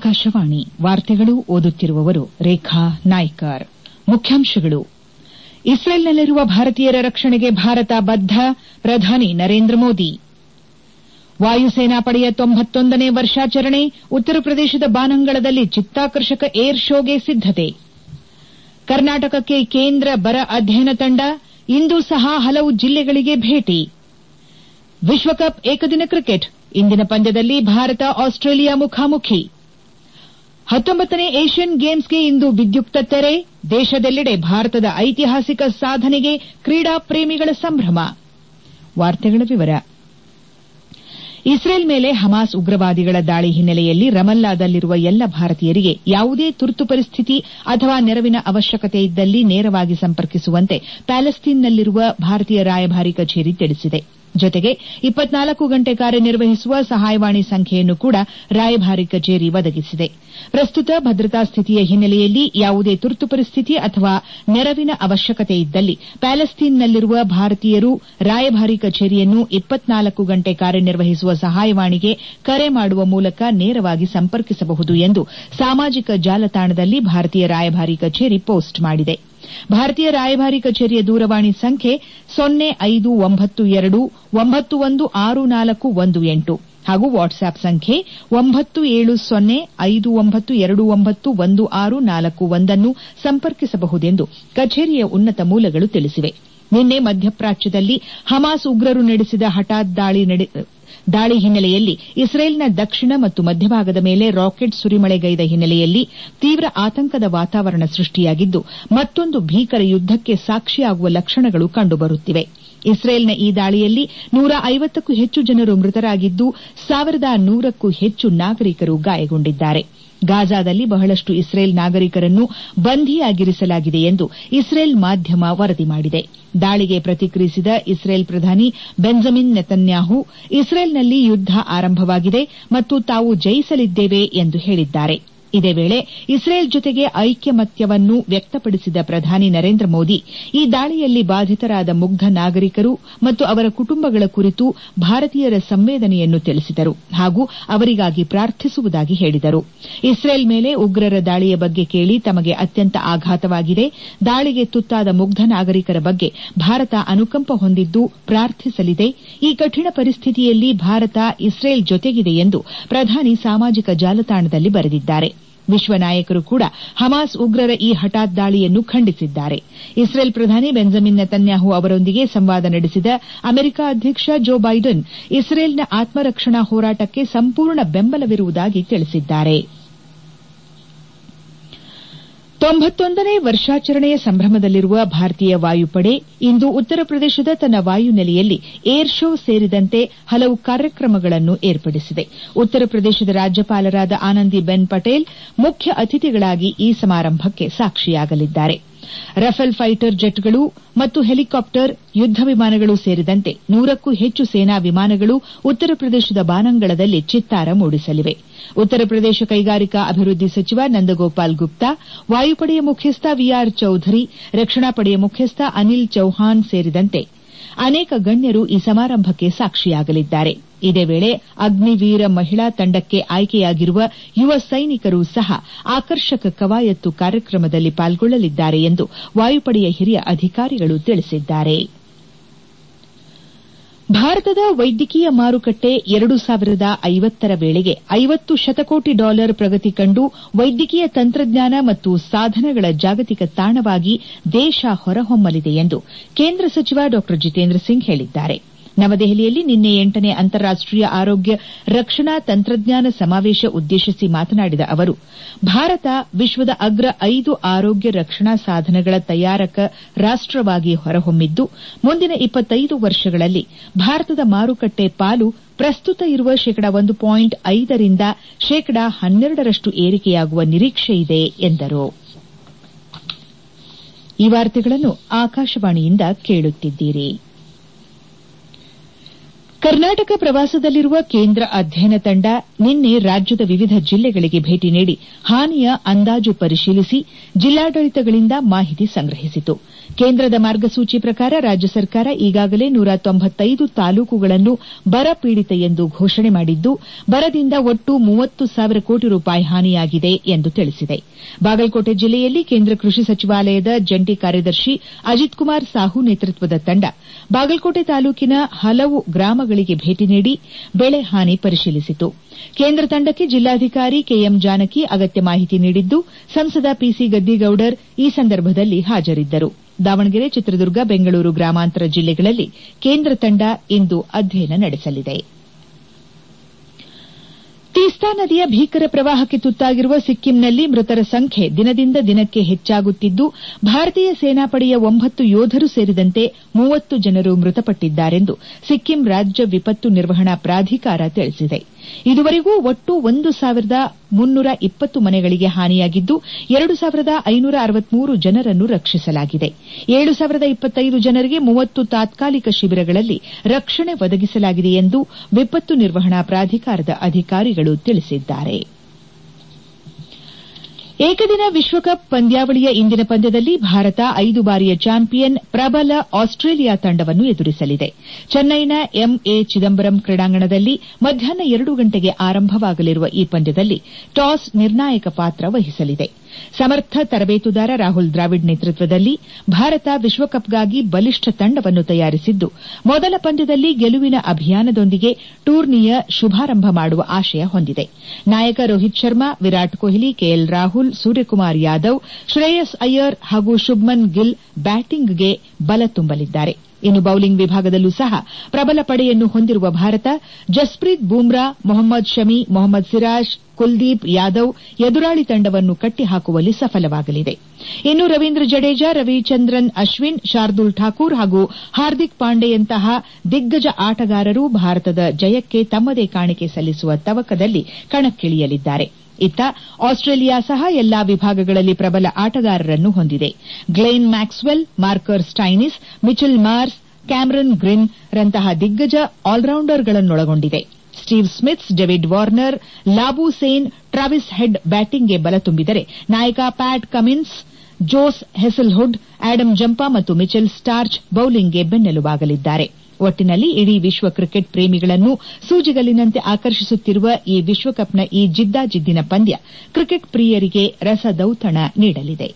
ಆಕಾಶವಾಣಿ ವಾರ್ತೆಗಳು ಓದುತ್ತಿರುವವರು ರೇಖಾ ನಾಯ್ಕರ್ ಮುಖ್ಯಾಂಶಗಳು ಇಸ್ರೇಲ್ನಲ್ಲಿರುವ ಭಾರತೀಯರ ರಕ್ಷಣೆಗೆ ಭಾರತ ಬದ್ದ ಪ್ರಧಾನಿ ನರೇಂದ್ರ ಮೋದಿ ವಾಯುಸೇನಾ ಪಡೆಯ ತೊಂಬತ್ತೊಂದನೇ ವರ್ಷಾಚರಣೆ ಉತ್ತರ ಪ್ರದೇಶದ ಬಾನಂಗಳದಲ್ಲಿ ಚಿತ್ತಾಕರ್ಷಕ ಏರ್ ಶೋಗೆ ಸಿದ್ದತೆ ಕರ್ನಾಟಕಕ್ಕೆ ಕೇಂದ್ರ ಬರ ಅಧ್ಯಯನ ತಂಡ ಇಂದು ಸಹ ಹಲವು ಜಿಲ್ಲೆಗಳಿಗೆ ಭೇಟಿ ವಿಶ್ವಕಪ್ ಏಕದಿನ ಕ್ರಿಕೆಟ್ ಇಂದಿನ ಪಂದ್ಯದಲ್ಲಿ ಭಾರತ ಆಸ್ಟ್ರೇಲಿಯಾ ಮುಖಾಮುಖಿ ಹತ್ತೊಂಬತ್ತನೇ ಏಷ್ಯನ್ ಗೇಮ್ಸ್ಗೆ ಇಂದು ವಿದ್ಯುಕ್ತ ತೆರೆ ದೇಶದೆಲ್ಲೆಡೆ ಭಾರತದ ಐತಿಹಾಸಿಕ ಸಾಧನೆಗೆ ಕ್ರೀಡಾ ಪ್ರೇಮಿಗಳ ಸಂಭ್ರಮ ಇಸ್ರೇಲ್ ಮೇಲೆ ಹಮಾಸ್ ಉಗ್ರವಾದಿಗಳ ದಾಳಿ ಹಿನ್ನೆಲೆಯಲ್ಲಿ ರಮಲ್ಲಾದಲ್ಲಿರುವ ಎಲ್ಲ ಭಾರತೀಯರಿಗೆ ಯಾವುದೇ ತುರ್ತು ಪರಿಸ್ಥಿತಿ ಅಥವಾ ನೆರವಿನ ಅವಶ್ಯಕತೆ ಇದ್ದಲ್ಲಿ ನೇರವಾಗಿ ಸಂಪರ್ಕಿಸುವಂತೆ ಪ್ಯಾಲೆಸ್ತೀನ್ನಲ್ಲಿರುವ ಭಾರತೀಯ ರಾಯಭಾರಿ ಕಚೇರಿ ತಿಳಿಸಿದೆ ಜೊತೆಗೆ ಇಪ್ಪತ್ನಾಲ್ಕು ಗಂಟೆ ಕಾರ್ಯನಿರ್ವಹಿಸುವ ಸಹಾಯವಾಣಿ ಸಂಖ್ಯೆಯನ್ನು ಕೂಡ ರಾಯಭಾರಿ ಕಚೇರಿ ಒದಗಿಸಿದೆ ಪ್ರಸ್ತುತ ಭದ್ರತಾ ಸ್ಥಿತಿಯ ಹಿನ್ನೆಲೆಯಲ್ಲಿ ಯಾವುದೇ ತುರ್ತು ಪರಿಸ್ಥಿತಿ ಅಥವಾ ನೆರವಿನ ಅವಶ್ಯಕತೆ ಇದ್ದಲ್ಲಿ ಪ್ಯಾಲೆಸ್ತೀನ್ನಲ್ಲಿರುವ ಭಾರತೀಯರು ರಾಯಭಾರಿ ಕಚೇರಿಯನ್ನು ಇಪ್ಪತ್ನಾಲ್ಕು ಗಂಟೆ ಕಾರ್ಯನಿರ್ವಹಿಸುವ ಸಹಾಯವಾಣಿಗೆ ಕರೆ ಮಾಡುವ ಮೂಲಕ ನೇರವಾಗಿ ಸಂಪರ್ಕಿಸಬಹುದು ಎಂದು ಸಾಮಾಜಿಕ ಜಾಲತಾಣದಲ್ಲಿ ಭಾರತೀಯ ರಾಯಭಾರಿ ಕಚೇರಿ ಪೋಸ್ಟ್ ಮಾಡಿದೆ ಭಾರತೀಯ ರಾಯಭಾರಿ ಕಚೇರಿಯ ದೂರವಾಣಿ ಸಂಖ್ಯೆ ಸೊನ್ನೆ ಐದು ಒಂಬತ್ತು ಎರಡು ಒಂಬತ್ತು ಒಂದು ಆರು ನಾಲ್ಕು ಒಂದು ಎಂಟು ಹಾಗೂ ವಾಟ್ಸ್ಆಪ್ ಸಂಖ್ಯೆ ಒಂಬತ್ತು ಏಳು ಸೊನ್ನೆ ಐದು ಒಂಬತ್ತು ಎರಡು ಒಂಬತ್ತು ಒಂದು ಆರು ನಾಲ್ಕು ಒಂದನ್ನು ಸಂಪರ್ಕಿಸಬಹುದೆಂದು ಕಚೇರಿಯ ಉನ್ನತ ಮೂಲಗಳು ತಿಳಿಸಿವೆ ನಿನ್ನೆ ಮಧ್ಯಪ್ರಾಚ್ಯದಲ್ಲಿ ಹಮಾಸ್ ಉಗ್ರರು ನಡೆಸಿದ ಹಠಾತ್ ದಾಳಿ ಹಿನ್ನೆಲೆಯಲ್ಲಿ ಇಸ್ರೇಲ್ನ ದಕ್ಷಿಣ ಮತ್ತು ಮಧ್ಯಭಾಗದ ಮೇಲೆ ರಾಕೆಟ್ ಸುರಿಮಳೆಗೈದ ಹಿನ್ನೆಲೆಯಲ್ಲಿ ತೀವ್ರ ಆತಂಕದ ವಾತಾವರಣ ಸೃಷ್ಟಿಯಾಗಿದ್ದು ಮತ್ತೊಂದು ಭೀಕರ ಯುದ್ದಕ್ಕೆ ಸಾಕ್ಷಿಯಾಗುವ ಲಕ್ಷಣಗಳು ಕಂಡುಬರುತ್ತಿವೆ ಇಸ್ರೇಲ್ನ ಈ ದಾಳಿಯಲ್ಲಿ ನೂರ ಐವತ್ತಕ್ಕೂ ಹೆಚ್ಚು ಜನರು ಮೃತರಾಗಿದ್ದು ಸಾವಿರದ ನೂರಕ್ಕೂ ಹೆಚ್ಚು ನಾಗರಿಕರು ಗಾಯಗೊಂಡಿದ್ದಾರೆ ಗಾಜಾದಲ್ಲಿ ಬಹಳಷ್ಟು ಇಸ್ರೇಲ್ ನಾಗರಿಕರನ್ನು ಬಂಧಿಯಾಗಿರಿಸಲಾಗಿದೆ ಎಂದು ಇಸ್ರೇಲ್ ಮಾಧ್ಯಮ ವರದಿ ಮಾಡಿದೆ ದಾಳಿಗೆ ಪ್ರತಿಕ್ರಿಯಿಸಿದ ಇಸ್ರೇಲ್ ಪ್ರಧಾನಿ ಬೆಂಜಮಿನ್ ನೆತನ್ಯಾಹು ಇಸ್ರೇಲ್ನಲ್ಲಿ ಯುದ್ದ ಆರಂಭವಾಗಿದೆ ಮತ್ತು ತಾವು ಜಯಿಸಲಿದ್ದೇವೆ ಎಂದು ಹೇಳಿದ್ದಾರೆ ಇದೇ ವೇಳೆ ಇಸ್ರೇಲ್ ಜೊತೆಗೆ ಐಕ್ಯಮತ್ಯವನ್ನು ವ್ಯಕ್ತಪಡಿಸಿದ ಪ್ರಧಾನಿ ನರೇಂದ್ರ ಮೋದಿ ಈ ದಾಳಿಯಲ್ಲಿ ಬಾಧಿತರಾದ ಮುಗ್ಧ ನಾಗರಿಕರು ಮತ್ತು ಅವರ ಕುಟುಂಬಗಳ ಕುರಿತು ಭಾರತೀಯರ ಸಂವೇದನೆಯನ್ನು ತಿಳಿಸಿದರು ಹಾಗೂ ಅವರಿಗಾಗಿ ಪ್ರಾರ್ಥಿಸುವುದಾಗಿ ಹೇಳಿದರು ಇಸ್ರೇಲ್ ಮೇಲೆ ಉಗ್ರರ ದಾಳಿಯ ಬಗ್ಗೆ ಕೇಳಿ ತಮಗೆ ಅತ್ಯಂತ ಆಘಾತವಾಗಿದೆ ದಾಳಿಗೆ ತುತ್ತಾದ ಮುಗ್ಧ ನಾಗರಿಕರ ಬಗ್ಗೆ ಭಾರತ ಅನುಕಂಪ ಹೊಂದಿದ್ದು ಪ್ರಾರ್ಥಿಸಲಿದೆ ಈ ಕಠಿಣ ಪರಿಸ್ಥಿತಿಯಲ್ಲಿ ಭಾರತ ಇಸ್ರೇಲ್ ಜೊತೆಗಿದೆ ಎಂದು ಪ್ರಧಾನಿ ಸಾಮಾಜಿಕ ಜಾಲತಾಣದಲ್ಲಿ ಬರೆದಿದ್ದಾರೆ ವಿಶ್ವ ನಾಯಕರು ಕೂಡ ಹಮಾಸ್ ಉಗ್ರರ ಈ ಹಠಾತ್ ದಾಳಿಯನ್ನು ಖಂಡಿಸಿದ್ದಾರೆ ಇಸ್ರೇಲ್ ಪ್ರಧಾನಿ ಬೆಂಜಮಿನ್ ನೆತನ್ಯಾಹು ಅವರೊಂದಿಗೆ ಸಂವಾದ ನಡೆಸಿದ ಅಮೆರಿಕ ಅಧ್ಯಕ್ಷ ಜೋ ಬೈಡನ್ ಇಸ್ರೇಲ್ನ ಆತ್ಮರಕ್ಷಣಾ ಹೋರಾಟಕ್ಕೆ ಸಂಪೂರ್ಣ ಬೆಂಬಲವಿರುವುದಾಗಿ ತಿಳಿಸಿದ್ದಾರೆ ತೊಂಬತ್ತೊಂದನೇ ವರ್ಷಾಚರಣೆಯ ಸಂಭ್ರಮದಲ್ಲಿರುವ ಭಾರತೀಯ ವಾಯುಪಡೆ ಇಂದು ಉತ್ತರ ಪ್ರದೇಶದ ತನ್ನ ವಾಯುನೆಲೆಯಲ್ಲಿ ಏರ್ ಶೋ ಸೇರಿದಂತೆ ಹಲವು ಕಾರ್ಯಕ್ರಮಗಳನ್ನು ಏರ್ಪಡಿಸಿದೆ ಉತ್ತರ ಪ್ರದೇಶದ ರಾಜ್ಯಪಾಲರಾದ ಆನಂದಿಬೆನ್ ಪಟೇಲ್ ಮುಖ್ಯ ಅತಿಥಿಗಳಾಗಿ ಈ ಸಮಾರಂಭಕ್ಕೆ ಸಾಕ್ಷಿಯಾಗಲಿದ್ದಾರೆ ರಫೇಲ್ ಫೈಟರ್ ಜೆಟ್ಗಳು ಮತ್ತು ಹೆಲಿಕಾಪ್ಟರ್ ಯುದ್ದ ವಿಮಾನಗಳು ಸೇರಿದಂತೆ ನೂರಕ್ಕೂ ಹೆಚ್ಚು ಸೇನಾ ವಿಮಾನಗಳು ಉತ್ತರ ಪ್ರದೇಶದ ಬಾನಂಗಳದಲ್ಲಿ ಚಿತ್ತಾರ ಮೂಡಿಸಲಿವೆ ಉತ್ತರ ಪ್ರದೇಶ ಕೈಗಾರಿಕಾ ಅಭಿವೃದ್ದಿ ಸಚಿವ ನಂದಗೋಪಾಲ್ ಗುಪ್ತಾ ವಾಯುಪಡೆಯ ಮುಖ್ಯಸ್ಥ ವಿಆರ್ ಚೌಧರಿ ರಕ್ಷಣಾ ಪಡೆಯ ಮುಖ್ಯಸ್ಥ ಅನಿಲ್ ಚೌಹಾಣ್ ಸೇರಿದಂತೆ ಅನೇಕ ಗಣ್ಯರು ಈ ಸಮಾರಂಭಕ್ಕೆ ಸಾಕ್ಷಿಯಾಗಲಿದ್ದಾರೆ ಇದೇ ವೇಳೆ ಅಗ್ನಿವೀರ ಮಹಿಳಾ ತಂಡಕ್ಕೆ ಆಯ್ಕೆಯಾಗಿರುವ ಯುವ ಸೈನಿಕರು ಸಹ ಆಕರ್ಷಕ ಕವಾಯತ್ತು ಕಾರ್ಯಕ್ರಮದಲ್ಲಿ ಪಾಲ್ಗೊಳ್ಳಲಿದ್ದಾರೆ ಎಂದು ವಾಯುಪಡೆಯ ಹಿರಿಯ ಅಧಿಕಾರಿಗಳು ತಿಳಿಸಿದ್ದಾರೆ ಭಾರತದ ವೈದ್ಯಕೀಯ ಮಾರುಕಟ್ಟೆ ಎರಡು ಸಾವಿರದ ಐವತ್ತರ ವೇಳೆಗೆ ಐವತ್ತು ಶತಕೋಟಿ ಡಾಲರ್ ಪ್ರಗತಿ ಕಂಡು ವೈದ್ಯಕೀಯ ತಂತ್ರಜ್ಞಾನ ಮತ್ತು ಸಾಧನಗಳ ಜಾಗತಿಕ ತಾಣವಾಗಿ ದೇಶ ಹೊರಹೊಮ್ಮಲಿದೆ ಎಂದು ಕೇಂದ್ರ ಸಚಿವ ಡಾ ಜಿತೇಂದ್ರ ಸಿಂಗ್ ಹೇಳಿದ್ದಾರೆ ನವದೆಹಲಿಯಲ್ಲಿ ನಿನ್ನೆ ಎಂಟನೇ ಅಂತಾರಾಷ್ಟೀಯ ಆರೋಗ್ಯ ರಕ್ಷಣಾ ತಂತ್ರಜ್ಞಾನ ಸಮಾವೇಶ ಉದ್ದೇಶಿಸಿ ಮಾತನಾಡಿದ ಅವರು ಭಾರತ ವಿಶ್ವದ ಅಗ್ರ ಐದು ಆರೋಗ್ಯ ರಕ್ಷಣಾ ಸಾಧನಗಳ ತಯಾರಕ ರಾಷ್ಟವಾಗಿ ಹೊರಹೊಮ್ಮಿದ್ದು ಮುಂದಿನ ಇಪ್ಪತ್ತೈದು ವರ್ಷಗಳಲ್ಲಿ ಭಾರತದ ಮಾರುಕಟ್ಟೆ ಪಾಲು ಪ್ರಸ್ತುತ ಇರುವ ಶೇಕಡ ಒಂದು ಪಾಯಿಂಟ್ ಐದರಿಂದ ಶೇಕಡ ಹನ್ನೆರಡರಷ್ಟು ಏರಿಕೆಯಾಗುವ ನಿರೀಕ್ಷೆಯಿದೆ ಎಂದರು ಈ ವಾರ್ತೆಗಳನ್ನು ಆಕಾಶವಾಣಿಯಿಂದ ಕೇಳುತ್ತಿದ್ದೀರಿ ಕರ್ನಾಟಕ ಪ್ರವಾಸದಲ್ಲಿರುವ ಕೇಂದ್ರ ಅಧ್ಯಯನ ತಂಡ ನಿನ್ನೆ ರಾಜ್ಯದ ವಿವಿಧ ಜಿಲ್ಲೆಗಳಿಗೆ ಭೇಟಿ ನೀಡಿ ಹಾನಿಯ ಅಂದಾಜು ಪರಿಶೀಲಿಸಿ ಜಿಲ್ಲಾಡಳಿತಗಳಿಂದ ಮಾಹಿತಿ ಸಂಗ್ರಹಿಸಿತು ಕೇಂದ್ರದ ಮಾರ್ಗಸೂಚಿ ಪ್ರಕಾರ ರಾಜ್ಯ ಸರ್ಕಾರ ಈಗಾಗಲೇ ನೂರ ತೊಂಬತ್ತೈದು ತಾಲೂಕುಗಳನ್ನು ಬರ ಪೀಡಿತ ಎಂದು ಘೋಷಣೆ ಮಾಡಿದ್ದು ಬರದಿಂದ ಒಟ್ಟು ಮೂವತ್ತು ಸಾವಿರ ಕೋಟಿ ರೂಪಾಯಿ ಹಾನಿಯಾಗಿದೆ ಎಂದು ತಿಳಿಸಿದೆ ಬಾಗಲಕೋಟೆ ಜಿಲ್ಲೆಯಲ್ಲಿ ಕೇಂದ್ರ ಕೃಷಿ ಸಚಿವಾಲಯದ ಜಂಟಿ ಕಾರ್ಯದರ್ಶಿ ಅಜಿತ್ ಕುಮಾರ್ ಸಾಹು ನೇತೃತ್ವದ ತಂಡ ಬಾಗಲಕೋಟೆ ತಾಲೂಕಿನ ಹಲವು ಗ್ರಾಮಗಳಿಗೆ ಭೇಟಿ ನೀಡಿ ಬೆಳೆ ಹಾನಿ ಪರಿಶೀಲಿಸಿತು ಕೇಂದ್ರ ತಂಡಕ್ಕೆ ಜಿಲ್ಲಾಧಿಕಾರಿ ಕೆಎಂ ಜಾನಕಿ ಅಗತ್ಯ ಮಾಹಿತಿ ನೀಡಿದ್ದು ಸಂಸದ ಪಿಸಿ ಗದ್ದಿಗೌಡರ್ ಈ ಸಂದರ್ಭದಲ್ಲಿ ಹಾಜರಿದ್ದರು ದಾವಣಗೆರೆ ಚಿತ್ರದುರ್ಗ ಬೆಂಗಳೂರು ಗ್ರಾಮಾಂತರ ಜಿಲ್ಲೆಗಳಲ್ಲಿ ಕೇಂದ್ರ ತಂಡ ಇಂದು ಅಧ್ಯಯನ ನಡೆಸಲಿದೆ ತೀಸ್ತಾ ನದಿಯ ಭೀಕರ ಪ್ರವಾಹಕ್ಕೆ ತುತ್ತಾಗಿರುವ ಸಿಕ್ಕಿಂನಲ್ಲಿ ಮೃತರ ಸಂಖ್ಯೆ ದಿನದಿಂದ ದಿನಕ್ಕೆ ಹೆಚ್ಚಾಗುತ್ತಿದ್ದು ಭಾರತೀಯ ಸೇನಾಪಡೆಯ ಒಂಬತ್ತು ಯೋಧರು ಸೇರಿದಂತೆ ಮೂವತ್ತು ಜನರು ಮೃತಪಟ್ಟಿದ್ದಾರೆಂದು ಸಿಕ್ಕಿಂ ರಾಜ್ಯ ವಿಪತ್ತು ನಿರ್ವಹಣಾ ಪ್ರಾಧಿಕಾರ ತಿಳಿಸಿದೆ ಇದುವರೆಗೂ ಒಟ್ಟು ಒಂದು ಸಾವಿರದ ಮುನ್ನೂರ ಇಪ್ಪತ್ತು ಮನೆಗಳಿಗೆ ಹಾನಿಯಾಗಿದ್ದು ಎರಡು ಸಾವಿರದ ಐನೂರ ಅರವತ್ಮೂರು ಜನರನ್ನು ರಕ್ಷಿಸಲಾಗಿದೆ ಏಳು ಸಾವಿರದ ಇಪ್ಪತ್ತೈದು ಜನರಿಗೆ ಮೂವತ್ತು ತಾತ್ಕಾಲಿಕ ಶಿಬಿರಗಳಲ್ಲಿ ರಕ್ಷಣೆ ಒದಗಿಸಲಾಗಿದೆ ಎಂದು ವಿಪತ್ತು ನಿರ್ವಹಣಾ ಪ್ರಾಧಿಕಾರದ ಅಧಿಕಾರಿಗಳು ತಿಳಿಸಿದ್ದಾರೆ ಏಕದಿನ ವಿಶ್ವಕಪ್ ಪಂದ್ಯಾವಳಿಯ ಇಂದಿನ ಪಂದ್ಯದಲ್ಲಿ ಭಾರತ ಐದು ಬಾರಿಯ ಚಾಂಪಿಯನ್ ಪ್ರಬಲ ಆಸ್ಟ್ರೇಲಿಯಾ ತಂಡವನ್ನು ಎದುರಿಸಲಿದೆ ಚೆನ್ನೈನ ಎಂಎ ಚಿದಂಬರಂ ಕ್ರೀಡಾಂಗಣದಲ್ಲಿ ಮಧ್ಯಾಹ್ನ ಎರಡು ಗಂಟೆಗೆ ಆರಂಭವಾಗಲಿರುವ ಈ ಪಂದ್ಯದಲ್ಲಿ ಟಾಸ್ ನಿರ್ಣಾಯಕ ಪಾತ್ರ ವಹಿಸಲಿದೆ ಸಮರ್ಥ ತರಬೇತುದಾರ ರಾಹುಲ್ ದ್ರಾವಿಡ್ ನೇತೃತ್ವದಲ್ಲಿ ಭಾರತ ವಿಶ್ವಕಪ್ಗಾಗಿ ಬಲಿಷ್ಠ ತಂಡವನ್ನು ತಯಾರಿಸಿದ್ದು ಮೊದಲ ಪಂದ್ಯದಲ್ಲಿ ಗೆಲುವಿನ ಅಭಿಯಾನದೊಂದಿಗೆ ಟೂರ್ನಿಯ ಶುಭಾರಂಭ ಮಾಡುವ ಆಶಯ ಹೊಂದಿದೆ ನಾಯಕ ರೋಹಿತ್ ಶರ್ಮಾ ವಿರಾಟ್ ಕೊಹ್ಲಿ ಕೆಎಲ್ ರಾಹುಲ್ ಸೂರ್ಯಕುಮಾರ್ ಯಾದವ್ ಶ್ರೇಯಸ್ ಅಯ್ಯರ್ ಹಾಗೂ ಶುಭ್ಮನ್ ಗಿಲ್ ಬ್ಯಾಟಿಂಗ್ಗೆ ಬಲ ತುಂಬಲಿದ್ದಾರೆ ಇನ್ನು ಬೌಲಿಂಗ್ ವಿಭಾಗದಲ್ಲೂ ಸಹ ಪ್ರಬಲ ಪಡೆಯನ್ನು ಹೊಂದಿರುವ ಭಾರತ ಜಸ್ಪ್ರೀತ್ ಬೂಮ್ರಾ ಮೊಹಮ್ಮದ್ ಶಮಿ ಮೊಹಮ್ಮದ್ ಸಿರಾಜ್ ಕುಲ್ದೀಪ್ ಯಾದವ್ ಎದುರಾಳಿ ತಂಡವನ್ನು ಕಟ್ಟಿಹಾಕುವಲ್ಲಿ ಸಫಲವಾಗಲಿದೆ ಇನ್ನು ರವೀಂದ್ರ ಜಡೇಜಾ ರವಿಚಂದ್ರನ್ ಅಶ್ವಿನ್ ಶಾರ್ದೂಲ್ ಠಾಕೂರ್ ಹಾಗೂ ಹಾರ್ದಿಕ್ ಪಾಂಡೆಯಂತಹ ದಿಗ್ಗಜ ಆಟಗಾರರು ಭಾರತದ ಜಯಕ್ಕೆ ತಮ್ಮದೇ ಕಾಣಿಕೆ ಸಲ್ಲಿಸುವ ತವಕದಲ್ಲಿ ಕಣಕ್ಕಿಳಿಯಲಿದ್ದಾರೆ ಇತ್ತ ಆಸ್ಟ್ರೇಲಿಯಾ ಸಹ ಎಲ್ಲಾ ವಿಭಾಗಗಳಲ್ಲಿ ಪ್ರಬಲ ಆಟಗಾರರನ್ನು ಹೊಂದಿದೆ Glenn Maxwell Marcus Stoinis Mitchell Marsh Cameron Green ರಂತಹ ದಿಗ್ಗಜ ಆಲ್ರೌಂಡರ್ಗಳನ್ನೊಳಗೊಂಡಿದೆ Steve Smiths David Warner Labuschagne Travis Head ಬ್ಯಾಟಿಂಗ್ಗೆ ಬಲ ತುಂಬಿದರೆ ನಾಯಕ Pat Cummins Josh Hazlewood Adam Zampa ಮತ್ತು ಮಿಚೆಲ್ ಸ್ಟಾರ್ಚ್ ಬೌಲಿಂಗ್ಗೆ ಬೆನ್ನೆಲುಬಾಗಲಿದ್ದಾರೆ ಒಟ್ಟಿನಲ್ಲಿ ಇಡೀ ವಿಶ್ವ ಕ್ರಿಕೆಟ್ ಪ್ರೇಮಿಗಳನ್ನು ಸೂಜಿಗಲ್ಲಿನಂತೆ ಆಕರ್ಷಿಸುತ್ತಿರುವ ಈ ವಿಶ್ವಕಪ್ನ ಈ ಜಿದ್ದಾಜಿದ್ದಿನ ಪಂದ್ಯ ಕ್ರಿಕೆಟ್ ಪ್ರಿಯರಿಗೆ ರಸದೌತಣ ನೀಡಲಿದೆ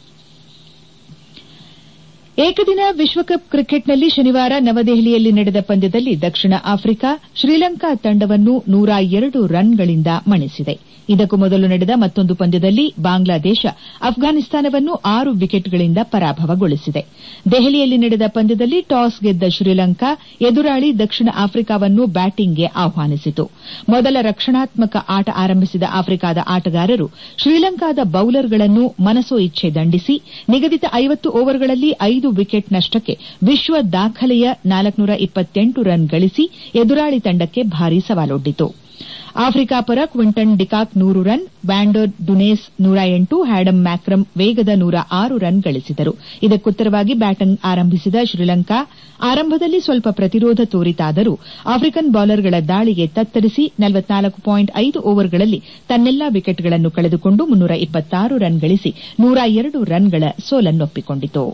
ಏಕದಿನ ವಿಶ್ವಕಪ್ ಕ್ರಿಕೆಟ್ನಲ್ಲಿ ಶನಿವಾರ ನವದೆಹಲಿಯಲ್ಲಿ ನಡೆದ ಪಂದ್ಯದಲ್ಲಿ ದಕ್ಷಿಣ ಆಫ್ರಿಕಾ ಶ್ರೀಲಂಕಾ ತಂಡವನ್ನು ನೂರ ಎರಡು ರನ್ಗಳಿಂದ ಮಣಿಸಿದೆ ಇದಕ್ಕೂ ಮೊದಲು ನಡೆದ ಮತ್ತೊಂದು ಪಂದ್ಯದಲ್ಲಿ ಬಾಂಗ್ಲಾದೇಶ ಅಫ್ಘಾನಿಸ್ತಾನವನ್ನು ಆರು ವಿಕೆಟ್ಗಳಿಂದ ಪರಾಭವಗೊಳಿಸಿದೆ ದೆಹಲಿಯಲ್ಲಿ ನಡೆದ ಪಂದ್ಯದಲ್ಲಿ ಟಾಸ್ ಗೆದ್ದ ಶ್ರೀಲಂಕಾ ಎದುರಾಳಿ ದಕ್ಷಿಣ ಆಫ್ರಿಕಾವನ್ನು ಬ್ಯಾಟಿಂಗ್ಗೆ ಆಹ್ವಾನಿಸಿತು ಮೊದಲ ರಕ್ಷಣಾತ್ಮಕ ಆಟ ಆರಂಭಿಸಿದ ಆಫ್ರಿಕಾದ ಆಟಗಾರರು ಶ್ರೀಲಂಕಾದ ಬೌಲರ್ಗಳನ್ನು ಮನಸೋ ಇಚ್ಛೆ ದಂಡಿಸಿ ನಿಗದಿತ ಐವತ್ತು ಓವರ್ಗಳಲ್ಲಿ ಐದು ವಿಕೆಟ್ ನಷ್ಟಕ್ಕೆ ವಿಶ್ವ ದಾಖಲೆಯ ನಾಲ್ಕುನೂರ ಇಪ್ಪತ್ತೆಂಟು ರನ್ ಗಳಿಸಿ ಎದುರಾಳಿ ತಂಡಕ್ಕೆ ಭಾರೀ ಸವಾಲೊಡ್ಡಿತು ಆಫ್ರಿಕಾ ಪರ ಕ್ವಿಂಟನ್ ಡಿಕಾಕ್ ನೂರು ರನ್ ವ್ಯಾಂಡರ್ ಡುನೇಸ್ ನೂರ ಎಂಟು ಹ್ಯಾಡಮ್ ಮ್ಯಾಕ್ರಮ್ ವೇಗದ ನೂರ ಆರು ರನ್ ಗಳಿಸಿದರು ಇದಕ್ಕುತ್ತರವಾಗಿ ಬ್ಯಾಟಿಂಗ್ ಆರಂಭಿಸಿದ ಶ್ರೀಲಂಕಾ ಆರಂಭದಲ್ಲಿ ಸ್ವಲ್ಪ ಪ್ರತಿರೋಧ ತೋರಿತಾದರೂ ಆಫ್ರಿಕನ್ ಬೌಲರ್ಗಳ ದಾಳಿಗೆ ತತ್ತರಿಸಿ ಐದು ಓವರ್ಗಳಲ್ಲಿ ತನ್ನೆಲ್ಲಾ ವಿಕೆಟ್ಗಳನ್ನು ಕಳೆದುಕೊಂಡು ಮುನ್ನೂರ ಇಪ್ಪತ್ತಾರು ರನ್ ಗಳಿಸಿ ನೂರ ಎರಡು ರನ್ಗಳ ಸೋಲನ್ನೊಪ್ಪಿಕೊಂಡಿತು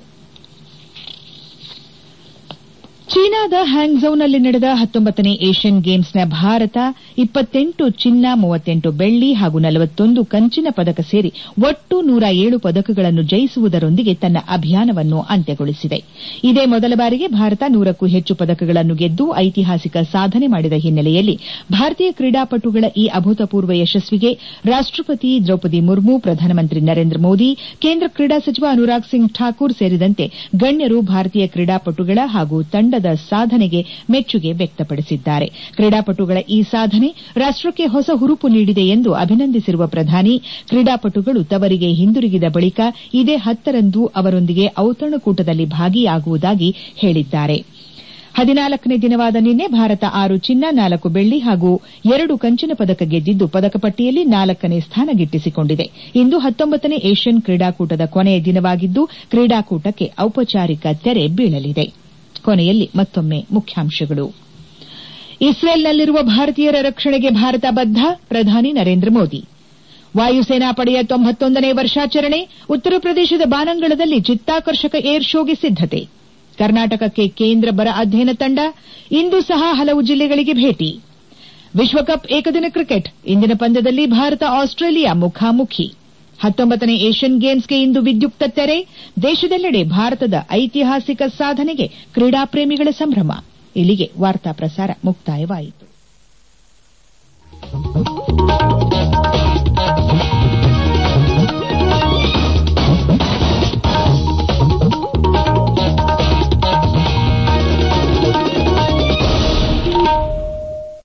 ಚೀನಾದ ಹ್ಯಾಂಗ್ಝೌನಲ್ಲಿ ನಡೆದ ಹತ್ತೊಂಬತ್ತನೇ ಏಷ್ಯನ್ ಗೇಮ್ಸ್ನ ಭಾರತ ಇಪ್ಪತ್ತೆಂಟು ಚಿನ್ನ ಮೂವತ್ತೆಂಟು ಬೆಳ್ಳಿ ಹಾಗೂ ನಲವತ್ತೊಂದು ಕಂಚಿನ ಪದಕ ಸೇರಿ ಒಟ್ಟು ನೂರ ಏಳು ಪದಕಗಳನ್ನು ಜಯಿಸುವುದರೊಂದಿಗೆ ತನ್ನ ಅಭಿಯಾನವನ್ನು ಅಂತ್ಯಗೊಳಿಸಿದೆ ಇದೇ ಮೊದಲ ಬಾರಿಗೆ ಭಾರತ ನೂರಕ್ಕೂ ಹೆಚ್ಚು ಪದಕಗಳನ್ನು ಗೆದ್ದು ಐತಿಹಾಸಿಕ ಸಾಧನೆ ಮಾಡಿದ ಹಿನ್ನೆಲೆಯಲ್ಲಿ ಭಾರತೀಯ ಕ್ರೀಡಾಪಟುಗಳ ಈ ಅಭೂತಪೂರ್ವ ಯಶಸ್ವಿಗೆ ರಾಷ್ಟಪತಿ ದ್ರೌಪದಿ ಮುರ್ಮು ಪ್ರಧಾನಮಂತ್ರಿ ನರೇಂದ್ರ ಮೋದಿ ಕೇಂದ್ರ ಕ್ರೀಡಾ ಸಚಿವ ಅನುರಾಗ್ ಸಿಂಗ್ ಠಾಕೂರ್ ಸೇರಿದಂತೆ ಗಣ್ಯರು ಭಾರತೀಯ ಕ್ರೀಡಾಪಟುಗಳ ಹಾಗೂ ತಂಡದ ಸಾಧನೆಗೆ ಮೆಚ್ಚುಗೆ ವ್ಯಕ್ತಪಡಿಸಿದ್ದಾರೆ ಕ್ರೀಡಾಪಟುಗಳ ಈ ಸಾಧನೆ ರಾಷ್ಟಕ್ಕೆ ಹೊಸ ಹುರುಪು ನೀಡಿದೆ ಎಂದು ಅಭಿನಂದಿಸಿರುವ ಪ್ರಧಾನಿ ಕ್ರೀಡಾಪಟುಗಳು ತವರಿಗೆ ಹಿಂದಿರುಗಿದ ಬಳಿಕ ಇದೇ ಹತ್ತರಂದು ಅವರೊಂದಿಗೆ ಔತಣಕೂಟದಲ್ಲಿ ಭಾಗಿಯಾಗುವುದಾಗಿ ಹೇಳಿದ್ದಾರೆ ಹದಿನಾಲ್ಕನೇ ದಿನವಾದ ನಿನ್ನೆ ಭಾರತ ಆರು ಚಿನ್ನ ನಾಲ್ಕು ಬೆಳ್ಳಿ ಹಾಗೂ ಎರಡು ಕಂಚಿನ ಪದಕ ಗೆದ್ದಿದ್ದು ಪದಕ ಪಟ್ಟಿಯಲ್ಲಿ ನಾಲ್ಕನೇ ಸ್ಥಾನ ಗಿಟ್ಟಿಸಿಕೊಂಡಿದೆ ಇಂದು ಹತ್ತೊಂಬತ್ತನೇ ಏಷ್ಯನ್ ಕ್ರೀಡಾಕೂಟದ ಕೊನೆಯ ದಿನವಾಗಿದ್ದು ಕ್ರೀಡಾಕೂಟಕ್ಕೆ ಔಪಚಾರಿಕ ತೆರೆ ಬೀಳಲಿದೆ ಕೊನೆಯಲ್ಲಿ ಮತ್ತೊಮ್ಮೆ ಮುಖ್ಯಾಂಶಗಳು ಇಸ್ರೇಲ್ನಲ್ಲಿರುವ ಭಾರತೀಯರ ರಕ್ಷಣೆಗೆ ಭಾರತ ಬದ್ದ ಪ್ರಧಾನಿ ನರೇಂದ್ರ ಮೋದಿ ವಾಯುಸೇನಾ ಪಡೆಯ ತೊಂಬತ್ತೊಂದನೇ ವರ್ಷಾಚರಣೆ ಉತ್ತರ ಪ್ರದೇಶದ ಬಾನಂಗಳದಲ್ಲಿ ಚಿತ್ತಾಕರ್ಷಕ ಏರ್ ಶೋಗೆ ಸಿದ್ದತೆ ಕರ್ನಾಟಕಕ್ಕೆ ಕೇಂದ್ರ ಬರ ಅಧ್ಯಯನ ತಂಡ ಇಂದು ಸಹ ಹಲವು ಜಿಲ್ಲೆಗಳಿಗೆ ಭೇಟಿ ವಿಶ್ವಕಪ್ ಏಕದಿನ ಕ್ರಿಕೆಟ್ ಇಂದಿನ ಪಂದ್ಯದಲ್ಲಿ ಭಾರತ ಆಸ್ಟ್ರೇಲಿಯಾ ಮುಖಾಮುಖಿ ಹತ್ತೊಂಬತ್ತನೇ ಏಷ್ಯನ್ ಗೇಮ್ಸ್ಗೆ ಇಂದು ವಿದ್ಯುಕ್ತ ತೆರೆ ದೇಶದೆಲ್ಲೆಡೆ ಭಾರತದ ಐತಿಹಾಸಿಕ ಸಾಧನೆಗೆ ಕ್ರೀಡಾಪ್ರೇಮಿಗಳ ಸಂಭ್ರಮ ಇಲ್ಲಿಗೆ ವಾರ್ತಾ ಪ್ರಸಾರ ಮುಕ್ತಾಯವಾಯಿತು